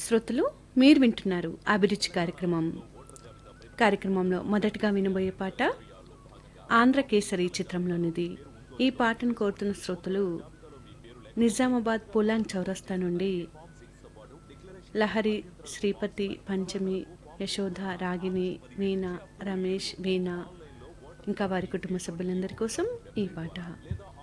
శ్రోతలు మీరు వింటున్నారు అభిరుచి కార్యక్రమం కార్యక్రమంలో మొదటగా వినబోయే పాట ఆంధ్రకేసరి చిత్రంలోనిది ఈ పాటను కోరుతున్న శ్రోతలు నిజామాబాద్ పులాన్ చౌరస్తా నుండి లహరి శ్రీపతి పంచమి యశోధ రాగిణి వీణ రమేష్ వీణ ఇంకా వారి కుటుంబ సభ్యులందరి కోసం ఈ పాట